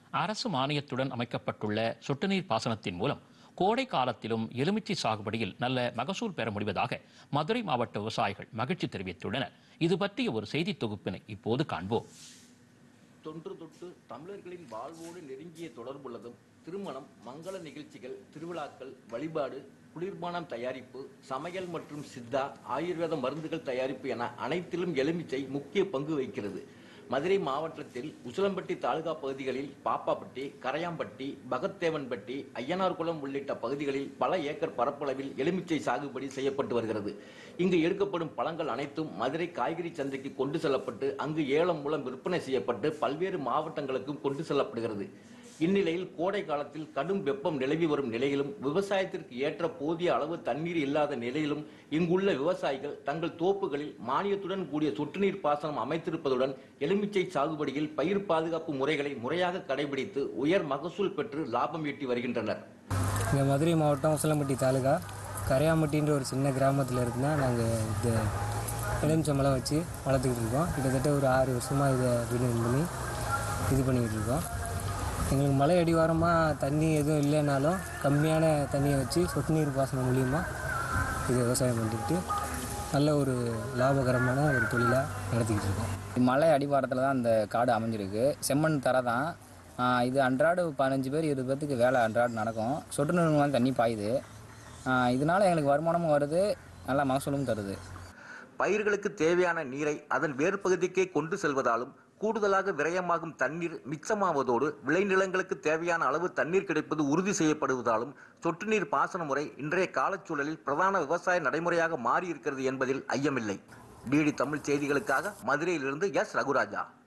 அரசு மானியத்துடன் அமைக்கப்பட்டுள்ள சொட்டுநீர் பாசனத்தின் மூலம் கோடை காலத்திலும் எலுமிச்சை சாகுபடியில் நல்ல மகசூல் பெற முடிவதாக மதுரை மாவட்ட விவசாயிகள் மகிழ்ச்சி தெரிவித்துள்ளனர் இது பற்றிய ஒரு செய்தி தொகுப்பினை இப்போது காண்போம் தொன்று தொட்டு தமிழர்களின் வாழ்வோடு நெருங்கிய தொடர்புள்ளதும் திருமணம் மங்கள நிகழ்ச்சிகள் திருவிழாக்கள் வழிபாடு குளிர்பானம் தயாரிப்பு சமையல் மற்றும் சித்தா ஆயுர்வேத மருந்துகள் தயாரிப்பு என அனைத்திலும் எலுமிச்சை முக்கிய பங்கு வகிக்கிறது மதுரை மாவட்டத்தில் உசிலம்பட்டி தாலுகா பகுதிகளில் பாப்பாப்பட்டி கரையாம்பட்டி பகத்தேவன்பட்டி ஐயனார்குளம் உள்ளிட்ட பகுதிகளில் பல ஏக்கர் பரப்பளவில் எலுமிச்சை சாகுபடி செய்யப்பட்டு வருகிறது இங்கு எடுக்கப்படும் பழங்கள் அனைத்தும் மதுரை காய்கறி சந்தைக்கு கொண்டு செல்லப்பட்டு அங்கு ஏலம் மூலம் விற்பனை செய்யப்பட்டு பல்வேறு மாவட்டங்களுக்கும் கொண்டு செல்லப்படுகிறது இந்நிலையில் கோடை காலத்தில் கடும் வெப்பம் நிலவி வரும் நிலையிலும் விவசாயத்திற்கு ஏற்ற போதிய அளவு தண்ணீர் இல்லாத நிலையிலும் இங்குள்ள விவசாயிகள் தங்கள் தோப்புகளில் மானியத்துடன் கூடிய சொட்டு நீர் பாசனம் அமைத்திருப்பதுடன் எலுமிச்சை சாகுபடியில் பயிர் பாதுகாப்பு முறைகளை முறையாக கடைபிடித்து உயர் மகசூல் பெற்று லாபம் ஈட்டி வருகின்றனர் இங்கே மதுரை மாவட்டம் உசிலம்பட்டி தாலுகா கரையாம்பட்டின்ற ஒரு சின்ன கிராமத்தில் இருந்தால் நாங்கள் இந்த எலுமிச்சம்பழம் வச்சு வளர்த்துக்கிட்டு இருக்கோம் கிட்டத்தட்ட ஒரு ஆறு வருஷமாக இதை விநியோகம் பண்ணி இது பண்ணிக்கிட்டு இருக்கோம் எங்களுக்கு மலை அடிவாரமாக தண்ணி எதுவும் இல்லைனாலும் கம்மியான தண்ணியை வச்சு சொட்டு நீர் பாசனம் மூலியமாக இது விவசாயம் பண்ணிக்கிட்டு நல்ல ஒரு லாபகரமான ஒரு தொழிலாக நடத்திக்கிட்டு இருக்கோம் மலை அடிவாரத்தில் தான் அந்த காடு அமைஞ்சிருக்கு செம்மண் தரை தான் ஆஹ் இது அன்றாடு பதினஞ்சு பேர் இருபது பேர்த்துக்கு வேலை அன்றாடு நடக்கும் சொட்டு நீர் மூலம் தண்ணி பாயுது ஆஹ் இதனால எங்களுக்கு வருமானமும் வருது நல்லா மகசூலும் தருது பயிர்களுக்கு தேவையான நீரை அதன் வேர் பகுதிக்கே கொண்டு செல்வதாலும் கூடுதலாக விரயமாகும் தண்ணீர் மிச்சமாவதோடு விளைநிலங்களுக்கு தேவையான அளவு தண்ணீர் கிடைப்பது உறுதி செய்யப்படுவதாலும் சொட்டு நீர் பாசன முறை இன்றைய காலச்சூழலில் பிரதான விவசாய நடைமுறையாக மாறி இருக்கிறது என்பதில் ஐயமில்லை டிடி தமிழ் செய்திகளுக்காக மதுரையிலிருந்து எஸ் ரகுராஜா